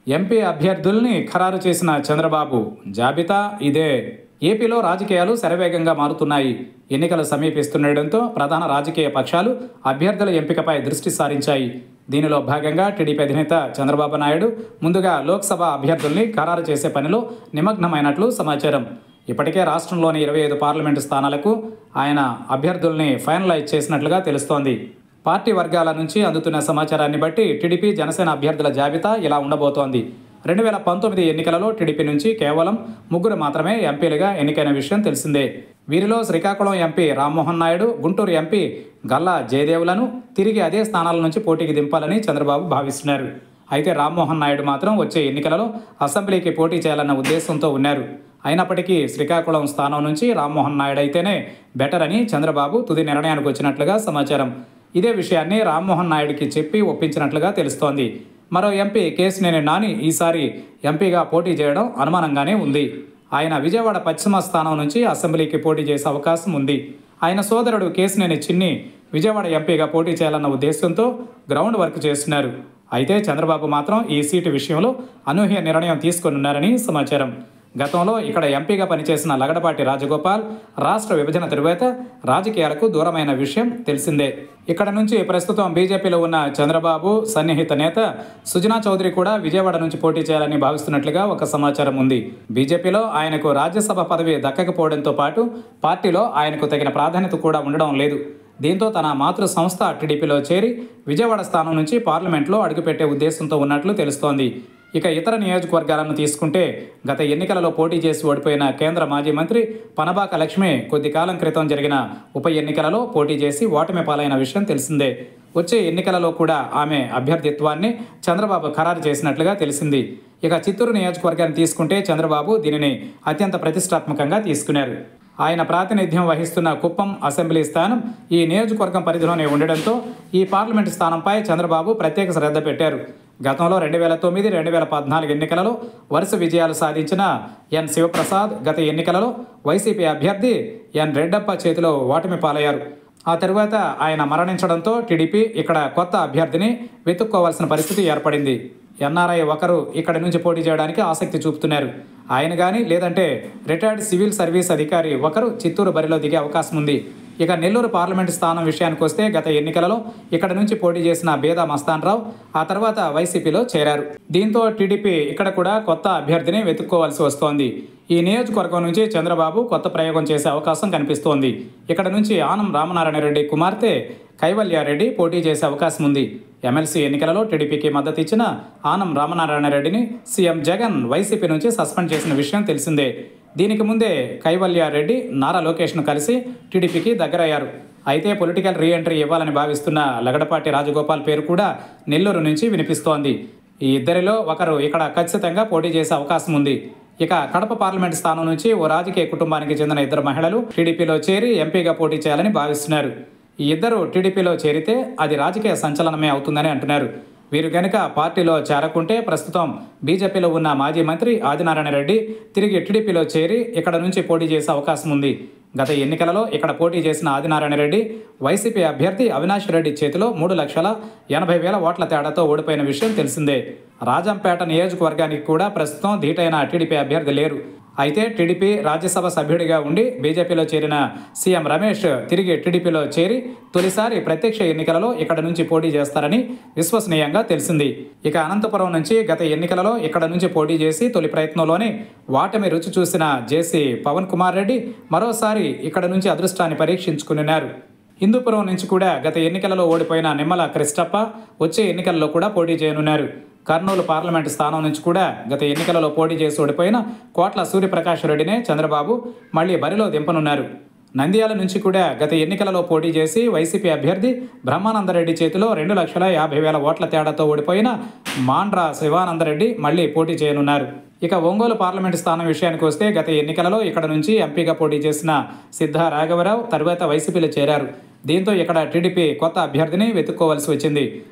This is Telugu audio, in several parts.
ఎంపీ అభ్యర్థుల్ని ఖరారు చేసిన చంద్రబాబు జాబితా ఇదే ఏపీలో రాజకీయాలు శరవేగంగా మారుతున్నాయి ఎన్నికలు సమీపిస్తుండటంతో ప్రధాన రాజకీయ పక్షాలు అభ్యర్థుల ఎంపికపై దృష్టి సారించాయి దీనిలో భాగంగా టీడీపీ అధినేత చంద్రబాబు నాయుడు ముందుగా లోక్సభ అభ్యర్థుల్ని ఖరారు చేసే పనిలో నిమగ్నమైనట్లు సమాచారం ఇప్పటికే రాష్ట్రంలోని ఇరవై ఐదు పార్లమెంటు స్థానాలకు ఆయన అభ్యర్థుల్ని ఫైనలైజ్ చేసినట్లుగా తెలుస్తోంది పార్టీ వర్గాల నుంచి అందుతున్న సమాచారాన్ని బట్టి టీడీపీ జనసేన అభ్యర్థుల జాబితా ఇలా ఉండబోతోంది రెండు వేల పంతొమ్మిది ఎన్నికలలో టీడీపీ నుంచి కేవలం ముగ్గురు మాత్రమే ఎంపీలుగా ఎన్నికైన విషయం తెలిసిందే వీరిలో శ్రీకాకుళం ఎంపీ రామ్మోహన్ నాయుడు గుంటూరు ఎంపీ గల్లా జయదేవులను తిరిగి అదే స్థానాల నుంచి పోటీకి దింపాలని చంద్రబాబు భావిస్తున్నారు అయితే రామ్మోహన్ నాయుడు మాత్రం వచ్చే ఎన్నికలలో అసెంబ్లీకి పోటీ చేయాలన్న ఉద్దేశంతో ఉన్నారు అయినప్పటికీ శ్రీకాకుళం స్థానం నుంచి రామ్మోహన్ నాయుడు అయితేనే బెటర్ అని చంద్రబాబు తుది నిర్ణయానికి వచ్చినట్లుగా సమాచారం ఇదే విషయాన్ని రామ్మోహన్ నాయుడికి చెప్పి ఒప్పించినట్లుగా తెలుస్తోంది మరో ఎంపీ కేసినేని నాని ఈసారి ఎంపీగా పోటీ చేయడం అనుమానంగానే ఉంది ఆయన విజయవాడ పశ్చిమ స్థానం నుంచి అసెంబ్లీకి పోటీ చేసే అవకాశం ఉంది ఆయన సోదరుడు కేసినేని చిన్ని విజయవాడ ఎంపీగా పోటీ చేయాలన్న ఉద్దేశంతో గ్రౌండ్ వర్క్ చేస్తున్నారు అయితే చంద్రబాబు మాత్రం ఈ సీటు విషయంలో అనూహ్య నిర్ణయం తీసుకొనున్నారని సమాచారం గతంలో ఇక్కడ ఎంపీగా పనిచేసిన లగడపాటి రాజగోపాల్ రాష్ట్ర విభజన తరువాత రాజకీయాలకు దూరమైన విషయం తెలిసిందే ఇక్కడ నుంచి ప్రస్తుతం బీజేపీలో ఉన్న చంద్రబాబు సన్నిహిత నేత సుజనా చౌదరి కూడా విజయవాడ నుంచి పోటీ చేయాలని భావిస్తున్నట్లుగా ఒక సమాచారం ఉంది బీజేపీలో ఆయనకు రాజ్యసభ పదవి దక్కకపోవడంతో పాటు పార్టీలో ఆయనకు తగిన ప్రాధాన్యత కూడా ఉండడం లేదు దీంతో తన మాతృ సంస్థ టీడీపీలో చేరి విజయవాడ స్థానం నుంచి పార్లమెంట్లో అడుగుపెట్టే ఉద్దేశంతో ఉన్నట్లు తెలుస్తోంది ఇక ఇతర నియోజకవర్గాలను తీసుకుంటే గత ఎన్నికలలో పోటీ చేసి ఓడిపోయిన కేంద్ర మాజీ మంత్రి పనబాక లక్ష్మి కొద్ది కాలం క్రితం జరిగిన ఉప ఎన్నికలలో పోటీ చేసి ఓటమి పాలైన విషయం తెలిసిందే వచ్చే ఎన్నికలలో కూడా ఆమె అభ్యర్థిత్వాన్ని చంద్రబాబు ఖరారు చేసినట్లుగా తెలిసింది ఇక చిత్తూరు నియోజకవర్గాన్ని తీసుకుంటే చంద్రబాబు దీనిని అత్యంత ప్రతిష్టాత్మకంగా తీసుకున్నారు ఆయన ప్రాతినిధ్యం వహిస్తున్న కుప్పం అసెంబ్లీ స్థానం ఈ నియోజకవర్గం పరిధిలోనే ఉండడంతో ఈ పార్లమెంటు స్థానంపై చంద్రబాబు ప్రత్యేక శ్రద్ధ పెట్టారు గతంలో రెండు వేల తొమ్మిది రెండు వేల పద్నాలుగు ఎన్నికలలో వరుస విజయాలు సాధించిన ఎన్ శివప్రసాద్ గత ఎన్నికలలో వైసీపీ అభ్యర్థి ఎన్ రెడ్డప్ప చేతిలో ఓటమి పాలయ్యారు ఆ తరువాత ఆయన మరణించడంతో టీడీపీ ఇక్కడ కొత్త అభ్యర్థిని వెతుక్కోవాల్సిన పరిస్థితి ఏర్పడింది ఎన్ఆర్ఐ ఒకరు ఇక్కడ నుంచి పోటీ చేయడానికి ఆసక్తి చూపుతున్నారు ఆయన కానీ లేదంటే రిటైర్డ్ సివిల్ సర్వీస్ అధికారి ఒకరు చిత్తూరు బరిలో దిగే అవకాశం ఉంది ఇక నెల్లూరు పార్లమెంటు స్థానం విషయానికి వస్తే గత ఎన్నికలలో ఇక్కడ నుంచి పోటీ చేసిన బేదా మస్తాన్ రావు ఆ తర్వాత వైసీపీలో చేరారు దీంతో టీడీపీ ఇక్కడ కూడా కొత్త అభ్యర్థిని వెతుక్కోవాల్సి వస్తోంది ఈ నియోజకవర్గం నుంచి చంద్రబాబు కొత్త ప్రయోగం చేసే అవకాశం కనిపిస్తోంది ఇక్కడ నుంచి ఆనం రామనారాయణ రెడ్డి కుమార్తె కైవల్యారెడ్డి పోటీ చేసే అవకాశం ఉంది ఎమ్మెల్సీ ఎన్నికలలో టీడీపీకి మద్దతు ఇచ్చిన ఆనం రామనారాయణ రెడ్డిని సీఎం జగన్ వైసీపీ నుంచి సస్పెండ్ చేసిన విషయం తెలిసిందే దీనికి ముందే కైవల్యారెడ్డి నారా లోకేష్ను కలిసి టీడీపీకి దగ్గరయ్యారు అయితే పొలిటికల్ రీఎంట్రీ ఇవ్వాలని భావిస్తున్న లగడపాటి రాజగోపాల్ పేరు కూడా నెల్లూరు నుంచి వినిపిస్తోంది ఈ ఇద్దరిలో ఒకరు ఇక్కడ ఖచ్చితంగా పోటీ చేసే అవకాశం ఉంది ఇక కడప పార్లమెంట్ స్థానం నుంచి ఓ రాజకీయ కుటుంబానికి చెందిన ఇద్దరు మహిళలు టీడీపీలో చేరి ఎంపీగా పోటీ చేయాలని భావిస్తున్నారు ఈ ఇద్దరు టీడీపీలో చేరితే అది రాజకీయ సంచలనమే అవుతుందని అంటున్నారు వీరు గనుక పార్టీలో చేరకుంటే ప్రస్తుతం బీజేపీలో ఉన్న మాజీ మంత్రి ఆదినారాయణ రెడ్డి తిరిగి టీడీపీలో చేరి ఇక్కడ నుంచి పోటీ చేసే అవకాశం ఉంది గత ఎన్నికలలో ఇక్కడ పోటీ చేసిన ఆదినారాయణ రెడ్డి వైసీపీ అభ్యర్థి అవినాష్ రెడ్డి చేతిలో మూడు లక్షల ఎనభై వేల ఓట్ల తేడాతో ఓడిపోయిన విషయం తెలిసిందే రాజంపేట నియోజకవర్గానికి కూడా ప్రస్తుతం ధీటైన టీడీపీ అభ్యర్థి లేరు అయితే టీడీపీ రాజ్యసభ సభ్యుడిగా ఉండి బీజేపీలో చేరిన సీఎం రమేష్ తిరిగి టీడీపీలో చేరి తొలిసారి ప్రత్యక్ష ఎన్నికలలో ఇక్కడ నుంచి పోటీ చేస్తారని విశ్వసనీయంగా తెలిసింది ఇక అనంతపురం నుంచి గత ఎన్నికలలో ఇక్కడ నుంచి పోటీ చేసి తొలి ప్రయత్నంలోనే వాటమి రుచి చూసిన జేసీ పవన్ కుమార్ రెడ్డి మరోసారి ఇక్కడ నుంచి అదృష్టాన్ని పరీక్షించుకున్నారు హిందూపురం నుంచి కూడా గత ఎన్నికలలో ఓడిపోయిన నిమ్మల క్రిస్టప్ప వచ్చే ఎన్నికల్లో కూడా పోటీ చేయనున్నారు కర్నూలు పార్లమెంటు స్థానం నుంచి కూడా గత ఎన్నికలలో పోటీ చేసి ఓడిపోయిన కోట్ల సూర్యప్రకాష్ రెడ్డినే చంద్రబాబు మళ్ళీ బరిలో దింపనున్నారు నంద్యాల నుంచి కూడా గత ఎన్నికలలో పోటీ చేసి వైసీపీ అభ్యర్థి బ్రహ్మానందరెడ్డి చేతిలో రెండు లక్షల యాభై వేల ఓట్ల తేడాతో ఓడిపోయిన మాండ్రా శివానందరెడ్డి మళ్ళీ పోటీ చేయనున్నారు ఇక ఒంగోలు పార్లమెంటు స్థానం విషయానికి వస్తే గత ఎన్నికలలో ఇక్కడ నుంచి ఎంపీగా పోటీ చేసిన సిద్ధ రాఘవరావు తరువాత వైసీపీలో చేరారు దీంతో ఇక్కడ టీడీపీ కొత్త అభ్యర్థిని వెతుక్కోవాల్సి వచ్చింది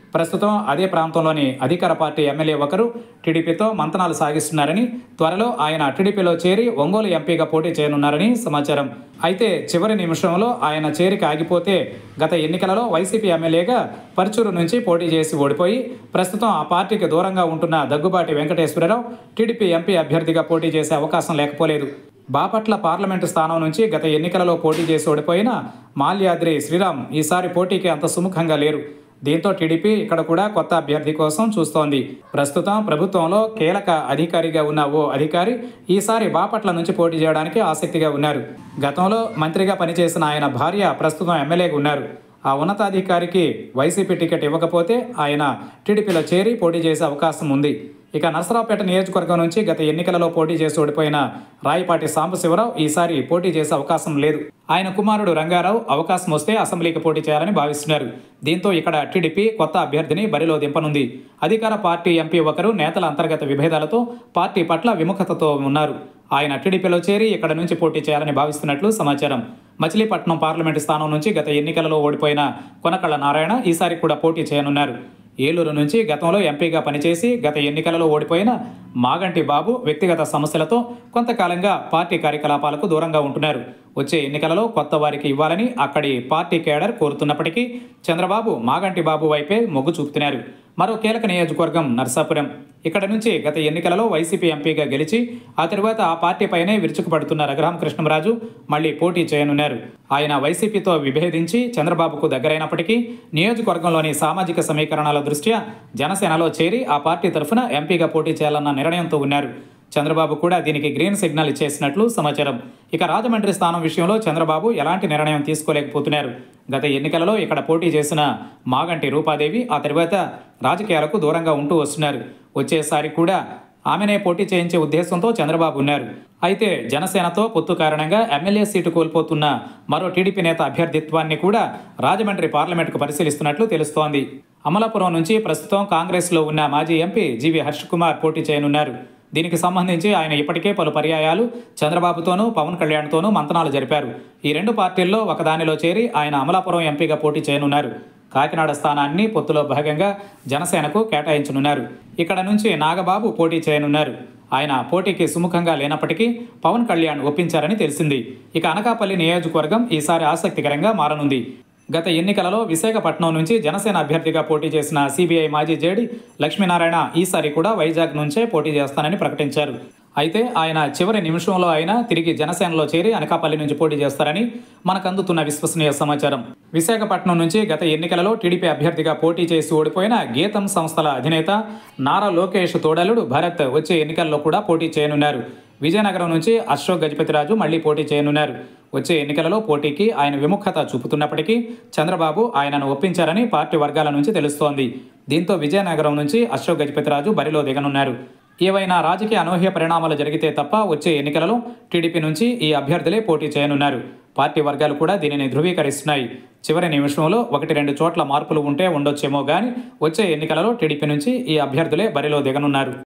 ప్రస్తుతం అదే ప్రాంతంలోని అధికార పార్టీ ఎమ్మెల్యే ఒకరు టీడీపీతో మంతనాలు సాగిస్తున్నారని త్వరలో ఆయన టీడీపీలో చేరి ఒంగోలు ఎంపీగా పోటీ చేయనున్నారని సమాచారం అయితే చివరి నిమిషంలో ఆయన చేరిక ఆగిపోతే గత ఎన్నికలలో వైసీపీ ఎమ్మెల్యేగా పరుచూరు నుంచి పోటీ చేసి ఓడిపోయి ప్రస్తుతం ఆ పార్టీకి దూరంగా ఉంటున్న దగ్గుబాటి వెంకటేశ్వరరావు టీడీపీ ఎంపీ అభ్యర్థిగా పోటీ చేసే అవకాశం లేకపోలేదు బాపట్ల పార్లమెంటు స్థానం నుంచి గత ఎన్నికలలో పోటీ చేసి ఓడిపోయిన మాల్యాద్రి శ్రీరామ్ ఈసారి పోటీకి అంత సుముఖంగా లేరు దీంతో టీడీపీ ఇక్కడ కూడా కొత్త అభ్యర్థి కోసం చూస్తోంది ప్రస్తుతం ప్రభుత్వంలో కీలక అధికారిగా ఉన్న ఓ అధికారి ఈసారి బాపట్ల నుంచి పోటీ చేయడానికి ఆసక్తిగా ఉన్నారు గతంలో మంత్రిగా పనిచేసిన ఆయన భార్య ప్రస్తుతం ఎమ్మెల్యేగా ఉన్నారు ఆ ఉన్నతాధికారికి వైసీపీ టికెట్ ఇవ్వకపోతే ఆయన టీడీపీలో చేరి పోటీ చేసే అవకాశం ఉంది ఇక నరసరావుపేట నియోజకవర్గం నుంచి గత ఎన్నికలలో పోటీ చేసి ఓడిపోయిన రాయపాటి సాంబశివరావు ఈసారి పోటీ చేసే అవకాశం లేదు ఆయన కుమారుడు రంగారావు అవకాశం వస్తే అసెంబ్లీకి పోటీ చేయాలని భావిస్తున్నారు దీంతో ఇక్కడ టీడీపీ కొత్త అభ్యర్థిని బరిలో దింపనుంది అధికార పార్టీ ఎంపీ ఒకరు నేతల అంతర్గత విభేదాలతో పార్టీ పట్ల విముఖతతో ఉన్నారు ఆయన టీడీపీలో చేరి ఇక్కడ నుంచి పోటీ చేయాలని భావిస్తున్నట్లు సమాచారం మచిలీపట్నం పార్లమెంటు స్థానం నుంచి గత ఎన్నికలలో ఓడిపోయిన కొనకళ్ళ నారాయణ ఈసారి కూడా పోటీ చేయనున్నారు ఏలూరు నుంచి గతంలో ఎంపీగా పనిచేసి గత ఎన్నికలలో ఓడిపోయిన మాగంటి బాబు వ్యక్తిగత సమస్యలతో కొంతకాలంగా పార్టీ కార్యకలాపాలకు దూరంగా ఉంటున్నారు వచ్చే ఎన్నికలలో కొత్త వారికి ఇవ్వాలని అక్కడి పార్టీ కేడర్ కోరుతున్నప్పటికీ చంద్రబాబు మాగంటి బాబు వైపే మొగ్గు చూపుతున్నారు మరో కీలక నియోజకవర్గం నర్సాపురం ఇక్కడ నుంచి గత ఎన్నికలలో వైసీపీ ఎంపీగా గెలిచి ఆ తరువాత ఆ పార్టీపైనే విరుచుకుపడుతున్న రఘురామకృష్ణరాజు మళ్లీ పోటీ చేయనున్నారు ఆయన వైసీపీతో విభేదించి చంద్రబాబుకు దగ్గరైనప్పటికీ నియోజకవర్గంలోని సామాజిక సమీకరణాల దృష్ట్యా జనసేనలో చేరి ఆ పార్టీ తరఫున ఎంపీగా పోటీ చేయాలన్న నిర్ణయంతో ఉన్నారు చంద్రబాబు కూడా దీనికి గ్రీన్ సిగ్నల్ ఇచ్చేసినట్లు సమాచారం ఇక రాజమండ్రి స్థానం విషయంలో చంద్రబాబు ఎలాంటి నిర్ణయం తీసుకోలేకపోతున్నారు గత ఎన్నికలలో ఇక్కడ పోటీ చేసిన మాగంటి రూపాదేవి ఆ తర్వాత రాజకీయాలకు దూరంగా ఉంటూ వస్తున్నారు వచ్చేసారి కూడా ఆమెనే పోటీ చేయించే ఉద్దేశంతో చంద్రబాబు ఉన్నారు అయితే జనసేనతో పొత్తు కారణంగా ఎమ్మెల్యే సీటు కోల్పోతున్న మరో టీడీపీ నేత అభ్యర్థిత్వాన్ని కూడా రాజమండ్రి పార్లమెంటుకు పరిశీలిస్తున్నట్లు తెలుస్తోంది అమలాపురం నుంచి ప్రస్తుతం కాంగ్రెస్లో ఉన్న మాజీ ఎంపీ జీవి హర్ష్ కుమార్ పోటీ చేయనున్నారు దీనికి సంబంధించి ఆయన ఇప్పటికే పలు పర్యాయాలు చంద్రబాబుతోనూ పవన్ కళ్యాణ్తోనూ మంతనాలు జరిపారు ఈ రెండు పార్టీల్లో ఒకదానిలో చేరి ఆయన అమలాపురం ఎంపీగా పోటీ చేయనున్నారు కాకినాడ స్థానాన్ని పొత్తులో భాగంగా జనసేనకు కేటాయించనున్నారు ఇక్కడ నుంచి నాగబాబు పోటీ చేయనున్నారు ఆయన పోటీకి సుముఖంగా లేనప్పటికీ పవన్ కళ్యాణ్ ఒప్పించారని తెలిసింది ఇక అనకాపల్లి నియోజకవర్గం ఈసారి ఆసక్తికరంగా మారనుంది గత ఎన్నికలలో విశాఖపట్నం నుంచి జనసేన అభ్యర్థిగా పోటీ చేసిన సిబిఐ మాజీ జేడి లక్ష్మీనారాయణ ఈసారి కూడా వైజాగ్ నుంచే పోటీ చేస్తానని ప్రకటించారు అయితే ఆయన చివరి నిమిషంలో అయినా తిరిగి జనసేనలో చేరి అనకాపల్లి నుంచి పోటీ చేస్తారని మనకు అందుతున్న విశ్వసనీయ సమాచారం విశాఖపట్నం నుంచి గత ఎన్నికలలో టీడీపీ అభ్యర్థిగా పోటీ చేసి ఓడిపోయిన గీతం సంస్థల అధినేత నారా లోకేష్ తోడలుడు భరత్ వచ్చే ఎన్నికల్లో కూడా పోటీ చేయనున్నారు విజయనగరం నుంచి అశోక్ గజపతిరాజు మళ్లీ పోటీ చేయనున్నారు వచ్చే ఎన్నికలలో పోటీకి ఆయన విముఖత చూపుతున్నప్పటికీ చంద్రబాబు ఆయనను ఒప్పించారని పార్టీ వర్గాల నుంచి తెలుస్తోంది దీంతో విజయనగరం నుంచి అశోక్ గజపతిరాజు బరిలో దిగనున్నారు ఏవైనా రాజకీయ అనూహ్య పరిణామాలు జరిగితే తప్ప వచ్చే ఎన్నికలలో టీడీపీ నుంచి ఈ అభ్యర్థులే పోటీ చేయనున్నారు పార్టీ వర్గాలు కూడా దీనిని ధృవీకరిస్తున్నాయి చివరి నిమిషంలో ఒకటి రెండు చోట్ల మార్పులు ఉంటే ఉండొచ్చేమో కానీ వచ్చే ఎన్నికలలో టీడీపీ నుంచి ఈ అభ్యర్థులే బరిలో దిగనున్నారు